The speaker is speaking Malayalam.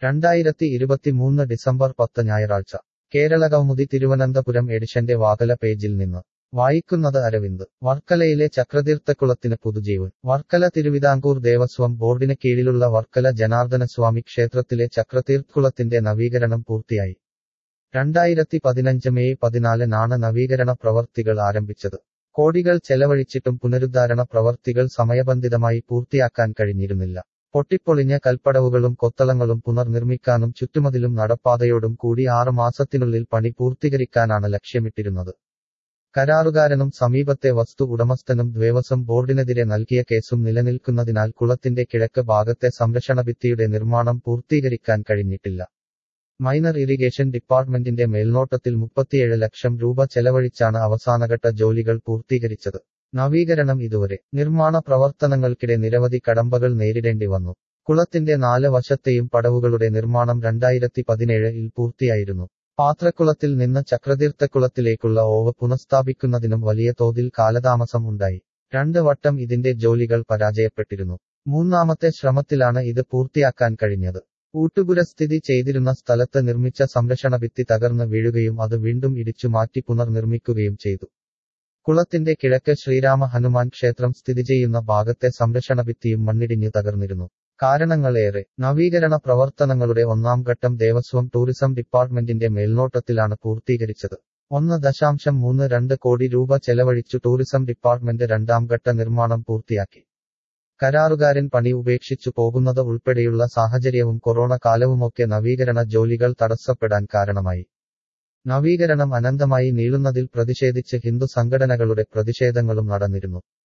രണ്ടായിരത്തി ഇരുപത്തിമൂന്ന് ഡിസംബർ പത്ത് ഞായറാഴ്ച കേരളകൗമുദി തിരുവനന്തപുരം എഡിഷന്റെ വാകല പേജിൽ നിന്ന് വായിക്കുന്നത് അരവിന്ദ് വർക്കലയിലെ ചക്രതീർത്ഥക്കുളത്തിന് പുതുജീവൻ വർക്കല തിരുവിതാംകൂർ ദേവസ്വം ബോർഡിന് കീഴിലുള്ള വർക്കല ജനാർദ്ദനസ്വാമി ക്ഷേത്രത്തിലെ ചക്രതീർത്ഥക്കുളത്തിന്റെ നവീകരണം പൂർത്തിയായി രണ്ടായിരത്തി പതിനഞ്ച് മെയ് പതിനാലിനാണ് നവീകരണ പ്രവർത്തികൾ ആരംഭിച്ചത് കോടികൾ ചെലവഴിച്ചിട്ടും പുനരുദ്ധാരണ പ്രവർത്തികൾ സമയബന്ധിതമായി പൂർത്തിയാക്കാൻ കഴിഞ്ഞിരുന്നില്ല പൊട്ടിപ്പൊളിഞ്ഞ കൽപ്പടവുകളും കൊത്തളങ്ങളും പുനർനിർമ്മിക്കാനും ചുറ്റുമതിലും നടപ്പാതയോടും കൂടി ആറ് മാസത്തിനുള്ളിൽ പണി പൂർത്തീകരിക്കാനാണ് ലക്ഷ്യമിട്ടിരുന്നത് കരാറുകാരനും സമീപത്തെ വസ്തു ഉടമസ്ഥനും ദേവസ്വം ബോർഡിനെതിരെ നൽകിയ കേസും നിലനിൽക്കുന്നതിനാൽ കുളത്തിന്റെ കിഴക്ക് ഭാഗത്തെ സംരക്ഷണ ഭിത്തിയുടെ നിർമ്മാണം പൂർത്തീകരിക്കാൻ കഴിഞ്ഞിട്ടില്ല മൈനർ ഇറിഗേഷൻ ഡിപ്പാർട്ട്മെന്റിന്റെ മേൽനോട്ടത്തിൽ മുപ്പത്തിയേഴ് ലക്ഷം രൂപ ചെലവഴിച്ചാണ് അവസാനഘട്ട ജോലികൾ പൂർത്തീകരിച്ചത് നവീകരണം ഇതുവരെ നിർമ്മാണ പ്രവർത്തനങ്ങൾക്കിടെ നിരവധി കടമ്പകൾ നേരിടേണ്ടി വന്നു കുളത്തിന്റെ നാല് വശത്തെയും പടവുകളുടെ നിർമ്മാണം രണ്ടായിരത്തി പതിനേഴിൽ പൂർത്തിയായിരുന്നു പാത്രക്കുളത്തിൽ നിന്ന് ചക്രതീർത്ഥക്കുളത്തിലേക്കുള്ള ഓവ് പുനഃസ്ഥാപിക്കുന്നതിനും വലിയ തോതിൽ കാലതാമസം ഉണ്ടായി രണ്ട് വട്ടം ഇതിന്റെ ജോലികൾ പരാജയപ്പെട്ടിരുന്നു മൂന്നാമത്തെ ശ്രമത്തിലാണ് ഇത് പൂർത്തിയാക്കാൻ കഴിഞ്ഞത് ഊട്ടുപുര സ്ഥിതി ചെയ്തിരുന്ന സ്ഥലത്ത് നിർമ്മിച്ച സംരക്ഷണ ഭിത്തി തകർന്ന് വീഴുകയും അത് വീണ്ടും ഇടിച്ചു മാറ്റി പുനർനിർമ്മിക്കുകയും ചെയ്തു കുളത്തിന്റെ കിഴക്ക് ശ്രീരാമ ഹനുമാൻ ക്ഷേത്രം സ്ഥിതി ചെയ്യുന്ന ഭാഗത്തെ സംരക്ഷണ ഭിത്തിയും മണ്ണിടിഞ്ഞു തകർന്നിരുന്നു കാരണങ്ങളേറെ നവീകരണ പ്രവർത്തനങ്ങളുടെ ഒന്നാം ഘട്ടം ദേവസ്വം ടൂറിസം ഡിപ്പാർട്ട്മെന്റിന്റെ മേൽനോട്ടത്തിലാണ് പൂർത്തീകരിച്ചത് ഒന്ന് ദശാംശം മൂന്ന് രണ്ട് കോടി രൂപ ചെലവഴിച്ചു ടൂറിസം ഡിപ്പാർട്ട്മെന്റ് രണ്ടാം ഘട്ട നിർമ്മാണം പൂർത്തിയാക്കി കരാറുകാരൻ പണി ഉപേക്ഷിച്ചു പോകുന്നത് ഉൾപ്പെടെയുള്ള സാഹചര്യവും കൊറോണ കാലവുമൊക്കെ നവീകരണ ജോലികൾ തടസ്സപ്പെടാൻ കാരണമായി നവീകരണം അനന്തമായി നീളുന്നതിൽ പ്രതിഷേധിച്ച് ഹിന്ദു സംഘടനകളുടെ പ്രതിഷേധങ്ങളും നടന്നിരുന്നു